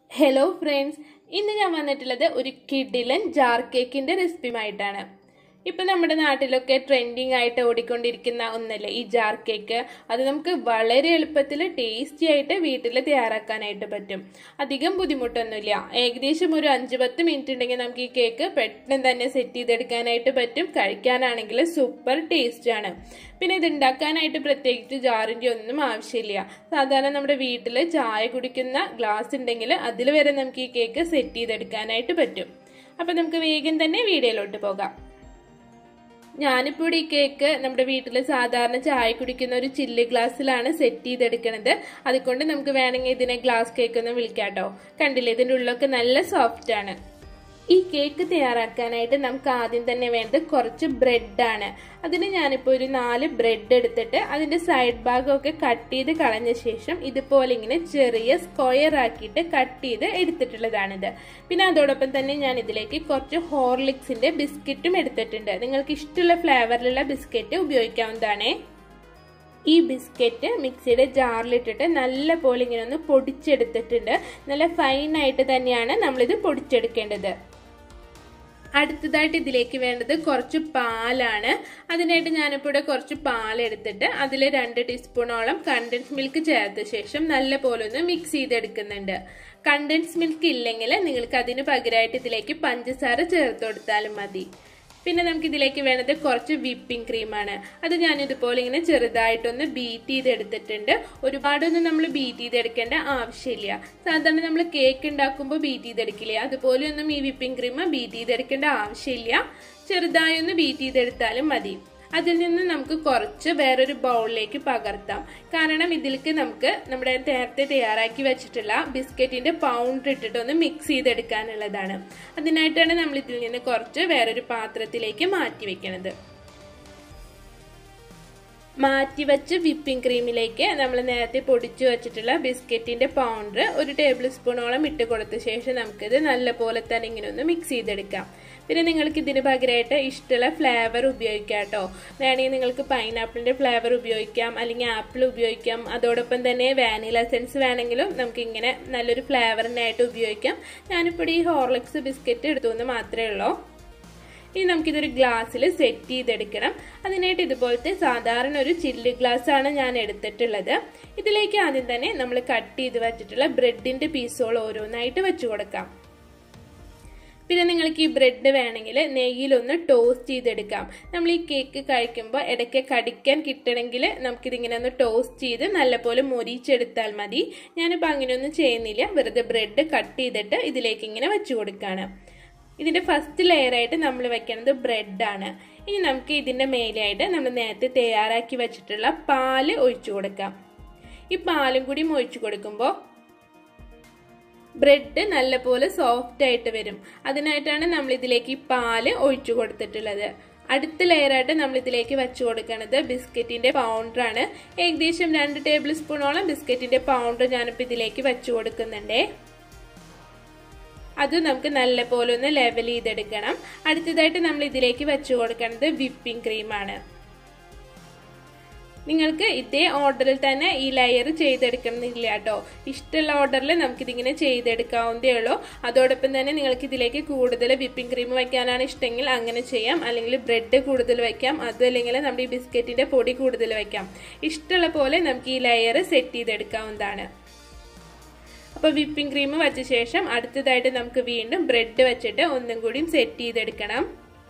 hello friends ഇന്ന് ഞാൻ വന്നിട്ടുള്ളത് ഒരു കിഡിലൻ ജാർ കേക്കിന്റെ റെസിപ്പിയുമായിട്ടാണ് ഇപ്പൊ നമ്മുടെ നാട്ടിലൊക്കെ ട്രെൻഡിങ് ആയിട്ട് ഓടിക്കൊണ്ടിരിക്കുന്ന ഒന്നല്ലേ ഈ ജാർ കേക്ക് അത് നമുക്ക് വളരെ എളുപ്പത്തിൽ ടേസ്റ്റി ആയിട്ട് വീട്ടിൽ തയ്യാറാക്കാനായിട്ട് പറ്റും അധികം ബുദ്ധിമുട്ടൊന്നുമില്ല ഏകദേശം ഒരു അഞ്ച് പത്ത് മിനിറ്റ് ഉണ്ടെങ്കിൽ നമുക്ക് ഈ കേക്ക് പെട്ടെന്ന് തന്നെ സെറ്റ് ചെയ്തെടുക്കാനായിട്ട് പറ്റും കഴിക്കാനാണെങ്കിൽ സൂപ്പർ ടേസ്റ്റ് ആണ് പിന്നെ ഇത് ഉണ്ടാക്കാനായിട്ട് പ്രത്യേകിച്ച് ജാറിന്റെ ഒന്നും ആവശ്യമില്ല സാധാരണ നമ്മുടെ വീട്ടിൽ ചായ കുടിക്കുന്ന ഗ്ലാസ് ഉണ്ടെങ്കിൽ അതിൽ വരെ നമുക്ക് ഈ കേക്ക് സെറ്റ് ചെയ്തെടുക്കാനായിട്ട് പറ്റും അപ്പൊ നമുക്ക് വേഗം തന്നെ വീഡിയോയിലോട്ട് പോകാം ഞാനിപ്പോൾ ഇവിടെ ഈ കേക്ക് നമ്മുടെ വീട്ടിൽ സാധാരണ ചായ കുടിക്കുന്ന ഒരു ചില്ല് ഗ്ലാസ്സിലാണ് സെറ്റ് ചെയ്തെടുക്കുന്നത് അതുകൊണ്ട് നമുക്ക് വേണമെങ്കിൽ ഇതിനെ ഗ്ലാസ് കേക്ക് എന്ന് വിളിക്കാം കേട്ടോ കണ്ടില്ലേ ഇതിൻ്റെ ഉള്ളൊക്കെ നല്ല സോഫ്റ്റ് ആണ് ഈ കേക്ക് തയ്യാറാക്കാനായിട്ട് നമുക്ക് ആദ്യം തന്നെ വേണ്ടത് കുറച്ച് ബ്രെഡാണ് അതിന് ഞാനിപ്പോൾ ഒരു നാല് ബ്രെഡ് എടുത്തിട്ട് അതിൻ്റെ സൈഡ് ഭാഗമൊക്കെ കട്ട് ചെയ്ത് കളഞ്ഞ ശേഷം ഇതുപോലെ ഇങ്ങനെ ചെറിയ സ്ക്വയർ ആക്കിയിട്ട് കട്ട് ചെയ്ത് എടുത്തിട്ടുള്ളതാണിത് പിന്നെ അതോടൊപ്പം തന്നെ ഞാൻ ഇതിലേക്ക് കുറച്ച് ഹോർലിക്സിന്റെ ബിസ്ക്കറ്റും എടുത്തിട്ടുണ്ട് നിങ്ങൾക്ക് ഇഷ്ടമുള്ള ഫ്ലേവറിലുള്ള ബിസ്ക്കറ്റ് ഉപയോഗിക്കാവുന്നതാണേ ഈ ബിസ്ക്കറ്റ് മിക്സിയുടെ ജാറിലിട്ടിട്ട് നല്ല പോലെ ഇങ്ങനെ ഒന്ന് പൊടിച്ചെടുത്തിട്ടുണ്ട് നല്ല ഫൈനായിട്ട് തന്നെയാണ് നമ്മളിത് പൊടിച്ചെടുക്കേണ്ടത് അടുത്തതായിട്ട് ഇതിലേക്ക് വേണ്ടത് കുറച്ച് പാലാണ് അതിനായിട്ട് ഞാനിപ്പോൾ ഇവിടെ കുറച്ച് പാൽ എടുത്തിട്ട് അതിൽ രണ്ട് ടീസ്പൂണോളം കണ്ടൻസ് മിൽക്ക് ചേർത്ത ശേഷം നല്ല പോലെ ഒന്ന് മിക്സ് ചെയ്തെടുക്കുന്നുണ്ട് കണ്ടൻസ് മിൽക്ക് ഇല്ലെങ്കിൽ നിങ്ങൾക്ക് അതിന് പകരമായിട്ട് ഇതിലേക്ക് പഞ്ചസാര ചേർത്ത് കൊടുത്താലും മതി പിന്നെ നമുക്ക് ഇതിലേക്ക് വേണ്ടത് കുറച്ച് വിപ്പിംഗ് ക്രീമാണ് അത് ഞാൻ ഇതുപോലെ ഇങ്ങനെ ചെറുതായിട്ടൊന്ന് ബീറ്റ് ചെയ്തെടുത്തിട്ടുണ്ട് ഒരുപാടൊന്നും നമ്മൾ ബീറ്റ് ചെയ്തെടുക്കേണ്ട ആവശ്യമില്ല സാധാരണ നമ്മൾ കേക്ക് ഉണ്ടാക്കുമ്പോൾ ബീറ്റ് ചെയ്തെടുക്കില്ലേ അതുപോലെയൊന്നും ഈ വിപ്പിംഗ് ക്രീം ബീറ്റ് ചെയ്തെടുക്കേണ്ട ആവശ്യമില്ല ചെറുതായി ഒന്ന് ബീറ്റ് ചെയ്തെടുത്താലും മതി അതിൽ നിന്ന് നമുക്ക് കുറച്ച് വേറൊരു ബൗളിലേക്ക് പകർത്താം കാരണം ഇതിലേക്ക് നമുക്ക് നമ്മുടെ നേരത്തെ തയ്യാറാക്കി വെച്ചിട്ടുള്ള ബിസ്ക്കറ്റിന്റെ പൗണ്ടർ ഇട്ടിട്ട് ഒന്ന് മിക്സ് ചെയ്തെടുക്കാനുള്ളതാണ് അതിനായിട്ടാണ് നമ്മൾ ഇതിൽ നിന്ന് കുറച്ച് വേറൊരു പാത്രത്തിലേക്ക് മാറ്റി വെക്കണത് മാറ്റിവെച്ച് വിപ്പിംഗ് ക്രീമിലേക്ക് നമ്മൾ നേരത്തെ പൊടിച്ചു വെച്ചിട്ടുള്ള ബിസ്ക്കറ്റിന്റെ പൗണ്ടർ ഒരു ടേബിൾ സ്പൂണോളം ഇട്ട് കൊടുത്ത ശേഷം നമുക്കിത് നല്ലപോലെ തന്നെ ഇങ്ങനെ ഒന്ന് മിക്സ് ചെയ്തെടുക്കാം പിന്നെ നിങ്ങൾക്ക് ഇതിന് പകരമായിട്ട് ഇഷ്ടമുള്ള ഫ്ലേവർ ഉപയോഗിക്കാം കേട്ടോ വേണമെങ്കിൽ നിങ്ങൾക്ക് പൈനാപ്പിളിന്റെ ഫ്ലേവർ ഉപയോഗിക്കാം അല്ലെങ്കിൽ ആപ്പിൾ ഉപയോഗിക്കാം അതോടൊപ്പം തന്നെ വാനില എസൻസ് വേണമെങ്കിലും നമുക്ക് ഇങ്ങനെ നല്ലൊരു ഫ്ലേവറിനായിട്ട് ഉപയോഗിക്കാം ഞാനിപ്പോൾ ഈ ഹോർലിക്സ് ബിസ്ക്കറ്റ് എടുത്തു എന്ന് മാത്രമേ ഉള്ളൂ ഇനി നമുക്കിതൊരു ഗ്ലാസ്സിൽ സെറ്റ് ചെയ്തെടുക്കണം അതിനായിട്ട് ഇതുപോലത്തെ സാധാരണ ഒരു ചില്ല് ഗ്ലാസ് ആണ് ഞാൻ എടുത്തിട്ടുള്ളത് ഇതിലേക്ക് ആദ്യം തന്നെ നമ്മൾ കട്ട് ചെയ്ത് വെച്ചിട്ടുള്ള ബ്രെഡിന്റെ പീസുകൾ ഓരോന്നായിട്ട് വെച്ചു കൊടുക്കാം പിന്നെ നിങ്ങൾക്ക് ഈ ബ്രെഡ് വേണമെങ്കിൽ നെയ്യിലൊന്ന് ടോസ്റ്റ് ചെയ്തെടുക്കാം നമ്മൾ ഈ കേക്ക് കഴിക്കുമ്പോൾ ഇടയ്ക്ക് കടിക്കാൻ കിട്ടണമെങ്കിൽ നമുക്കിതിങ്ങനെ ഒന്ന് ടോസ്റ്റ് ചെയ്ത് നല്ലപോലെ മൊരിച്ചെടുത്താൽ മതി ഞാനിപ്പോൾ അങ്ങനെയൊന്നും ചെയ്യുന്നില്ല വെറുതെ ബ്രെഡ് കട്ട് ചെയ്തിട്ട് ഇതിലേക്ക് ഇങ്ങനെ വെച്ചു കൊടുക്കുകയാണ് ഇതിന്റെ ഫസ്റ്റ് ലെയർ ആയിട്ട് നമ്മൾ വെക്കുന്നത് ബ്രെഡാണ് ഇനി നമുക്ക് ഇതിന്റെ മേലെയായിട്ട് നമ്മൾ നേരത്തെ തയ്യാറാക്കി വെച്ചിട്ടുള്ള പാല് ഒഴിച്ചു കൊടുക്കാം ഈ പാലും കൂടി ഒഴിച്ചു കൊടുക്കുമ്പോൾ ബ്രെഡ് നല്ലപോലെ സോഫ്റ്റ് ആയിട്ട് വരും അതിനായിട്ടാണ് നമ്മൾ ഇതിലേക്ക് ഈ പാല് ഒഴിച്ചു കൊടുത്തിട്ടുള്ളത് അടുത്ത ലെയറായിട്ട് നമ്മൾ ഇതിലേക്ക് വെച്ചു കൊടുക്കുന്നത് ബിസ്ക്കറ്റിന്റെ പൗണ്ടർ ആണ് ഏകദേശം രണ്ട് ടേബിൾ സ്പൂണോളം ബിസ്ക്കറ്റിന്റെ പൗണ്ടർ ഞാനിപ്പോൾ ഇതിലേക്ക് വെച്ചു കൊടുക്കുന്നുണ്ടേ അത് നമുക്ക് നല്ല പോലെ ഒന്ന് ലെവൽ ചെയ്തെടുക്കണം അടുത്തതായിട്ട് നമ്മൾ ഇതിലേക്ക് വെച്ചു കൊടുക്കുന്നത് വിപ്പിംഗ് ക്രീമാണ് നിങ്ങൾക്ക് ഇതേ ഓർഡറിൽ തന്നെ ഈ ലെയർ ചെയ്തെടുക്കണമെന്നില്ല കേട്ടോ ഇഷ്ടമുള്ള ഓർഡറിൽ നമുക്കിതിങ്ങനെ ചെയ്തെടുക്കാവുന്നതേ ഉള്ളൂ അതോടൊപ്പം തന്നെ നിങ്ങൾക്ക് ഇതിലേക്ക് കൂടുതൽ വിപ്പിംഗ് ക്രീം വയ്ക്കാനാണ് ഇഷ്ടമെങ്കിൽ അങ്ങനെ ചെയ്യാം അല്ലെങ്കിൽ ബ്രെഡ് കൂടുതൽ വയ്ക്കാം അതല്ലെങ്കിൽ നമ്മുടെ ഈ ബിസ്ക്കറ്റിന്റെ പൊടി കൂടുതൽ വയ്ക്കാം ഇഷ്ടമുള്ള പോലെ നമുക്ക് ഈ ലെയർ സെറ്റ് ചെയ്തെടുക്കാവുന്നതാണ് അപ്പോൾ വിപ്പിംഗ് ക്രീം വെച്ച ശേഷം അടുത്തതായിട്ട് നമുക്ക് വീണ്ടും ബ്രെഡ് വെച്ചിട്ട് ഒന്നും കൂടി സെറ്റ് ചെയ്തെടുക്കണം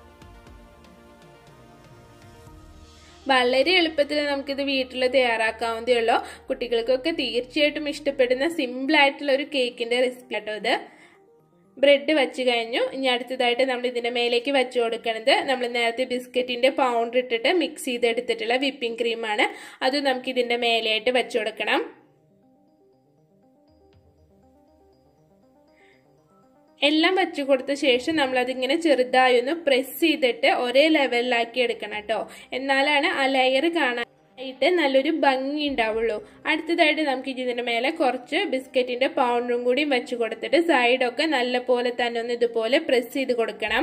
വളരെ എളുപ്പത്തിൽ നമുക്കിത് വീട്ടിൽ തയ്യാറാക്കാവുന്നതേ ഉള്ളൂ കുട്ടികൾക്കൊക്കെ തീർച്ചയായിട്ടും ഇഷ്ടപ്പെടുന്ന സിമ്പിൾ ആയിട്ടുള്ള ഒരു കേക്കിന്റെ റെസിപ്പി കേട്ടോ ഇത് ബ്രെഡ് വെച്ച് കഴിഞ്ഞു ഇനി അടുത്തതായിട്ട് നമ്മൾ ഇതിന്റെ മേലേക്ക് വെച്ച് കൊടുക്കുന്നത് നമ്മൾ നേരത്തെ ബിസ്ക്കറ്റിന്റെ പൗണ്ടർ ഇട്ടിട്ട് മിക്സ് ചെയ്തെടുത്തിട്ടുള്ള വിപ്പിംഗ് ക്രീമാണ് അത് നമുക്ക് ഇതിന്റെ മേലെയായിട്ട് വെച്ച് കൊടുക്കണം എല്ലാം വെച്ചു കൊടുത്ത ശേഷം നമ്മൾ അതിങ്ങനെ ചെറുതായി ഒന്ന് പ്രസ് ചെയ്തിട്ട് ഒരേ ലെവലിലാക്കി എടുക്കണം കേട്ടോ എന്നാലാണ് ആ ലെയർ കാണാൻ ആയിട്ട് നല്ലൊരു ഭംഗി ഉണ്ടാവുള്ളൂ അടുത്തതായിട്ട് നമുക്ക് ഇതിന്റെ മേലെ കുറച്ച് ബിസ്ക്കറ്റിന്റെ പൗണ്ടറും കൂടി വെച്ച് കൊടുത്തിട്ട് സൈഡൊക്കെ നല്ല പോലെ തന്നെ ഒന്ന് ഇതുപോലെ പ്രസ് ചെയ്ത് കൊടുക്കണം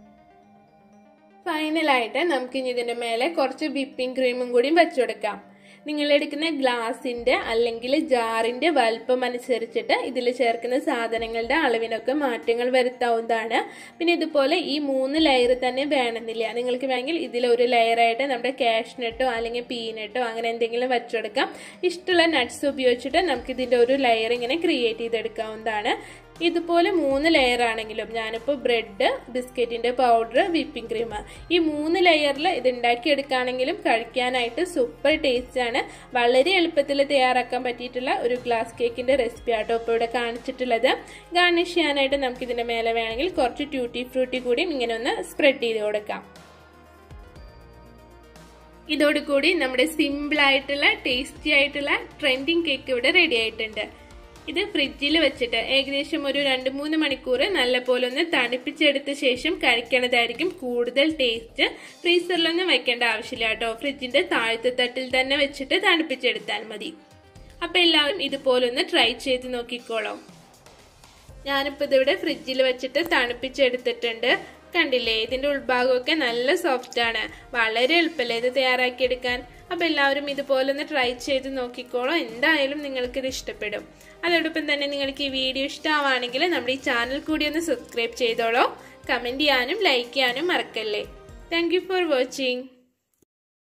ഫൈനലായിട്ട് നമുക്ക് ഇനി ഇതിന്റെ മേലെ കുറച്ച് വിപ്പിംഗ് ക്രീമും കൂടി വെച്ചു കൊടുക്കാം നിങ്ങൾ എടുക്കുന്ന ഗ്ലാസിന്റെ അല്ലെങ്കിൽ ജാറിന്റെ വലുപ്പം അനുസരിച്ചിട്ട് ഇതിൽ ചേർക്കുന്ന സാധനങ്ങളുടെ അളവിനൊക്കെ മാറ്റങ്ങൾ വരുത്താവുന്നതാണ് പിന്നെ ഇതുപോലെ ഈ മൂന്ന് ലെയർ തന്നെ വേണമെന്നില്ല നിങ്ങൾക്ക് വേണമെങ്കിൽ ഇതിൽ ഒരു ലെയറായിട്ട് നമ്മുടെ കാഷ്നട്ടോ അല്ലെങ്കിൽ പീനട്ടോ അങ്ങനെ എന്തെങ്കിലും വച്ചെടുക്കാം ഇഷ്ടമുള്ള നട്ട്സ് ഉപയോഗിച്ചിട്ട് നമുക്ക് ഇതിന്റെ ഒരു ലെയർ ഇങ്ങനെ ക്രിയേറ്റ് ചെയ്തെടുക്കാവുന്നതാണ് ഇതുപോലെ മൂന്ന് ലെയർ ആണെങ്കിലും ഞാനിപ്പോൾ ബ്രെഡ് ബിസ്ക്കറ്റിന്റെ പൗഡർ വിപ്പിംഗ് ക്രീം ഈ മൂന്ന് ലെയറിൽ ഇത് ഉണ്ടാക്കിയെടുക്കുകയാണെങ്കിലും കഴിക്കാനായിട്ട് സൂപ്പർ ടേസ്റ്റ് ആണ് വളരെ എളുപ്പത്തിൽ തയ്യാറാക്കാൻ പറ്റിയിട്ടുള്ള ഒരു ഗ്ലാസ് കേക്കിന്റെ റെസിപ്പി ആട്ടോ ഇപ്പോൾ ഇവിടെ കാണിച്ചിട്ടുള്ളത് ഗാർണിഷ് ചെയ്യാനായിട്ട് നമുക്ക് ഇതിന്റെ മേലെ വേണമെങ്കിൽ കുറച്ച് ട്യൂട്ടി ഫ്രൂട്ടി കൂടിയും ഇങ്ങനെ ഒന്ന് സ്പ്രെഡ് ചെയ്ത് കൊടുക്കാം ഇതോടുകൂടി നമ്മുടെ സിമ്പിൾ ആയിട്ടുള്ള ടേസ്റ്റി ആയിട്ടുള്ള ട്രെൻഡിങ് കേക്ക് ഇവിടെ റെഡി ആയിട്ടുണ്ട് ഇത് ഫ്രിഡ്ജിൽ വെച്ചിട്ട് ഏകദേശം ഒരു രണ്ട് മൂന്ന് മണിക്കൂർ നല്ലപോലെ ഒന്ന് തണുപ്പിച്ചെടുത്ത ശേഷം കഴിക്കണതായിരിക്കും കൂടുതൽ ടേസ്റ്റ് ഫ്രീസറിലൊന്നും വെക്കേണ്ട ആവശ്യമില്ല കേട്ടോ ഫ്രിഡ്ജിന്റെ താഴത്തെ തട്ടിൽ തന്നെ വെച്ചിട്ട് തണുപ്പിച്ചെടുത്താൽ മതി അപ്പൊ എല്ലാവരും ഇതുപോലെ ഒന്ന് ട്രൈ ചെയ്ത് നോക്കിക്കോളൂ ഞാനിപ്പോൾ ഇതിവിടെ ഫ്രിഡ്ജിൽ വെച്ചിട്ട് തണുപ്പിച്ചെടുത്തിട്ടുണ്ട് കണ്ടില്ലേ ഇതിന്റെ ഉൾഭാഗമൊക്കെ നല്ല സോഫ്റ്റ് ആണ് വളരെ എളുപ്പമല്ലേ ഇത് തയ്യാറാക്കിയെടുക്കാൻ അപ്പൊ എല്ലാവരും ഇതുപോലെ ഒന്ന് ട്രൈ ചെയ്ത് നോക്കിക്കോളൂ എന്തായാലും നിങ്ങൾക്ക് ഇത് ഇഷ്ടപ്പെടും അതോടൊപ്പം തന്നെ നിങ്ങൾക്ക് ഈ വീഡിയോ ഇഷ്ടമാണെങ്കിൽ നമ്മുടെ ഈ ചാനൽ കൂടി ഒന്ന് സബ്സ്ക്രൈബ് ചെയ്തോളൂ കമന്റ് ചെയ്യാനും ലൈക്ക് ചെയ്യാനും മറക്കല്ലേ താങ്ക് ഫോർ വാച്ചിങ്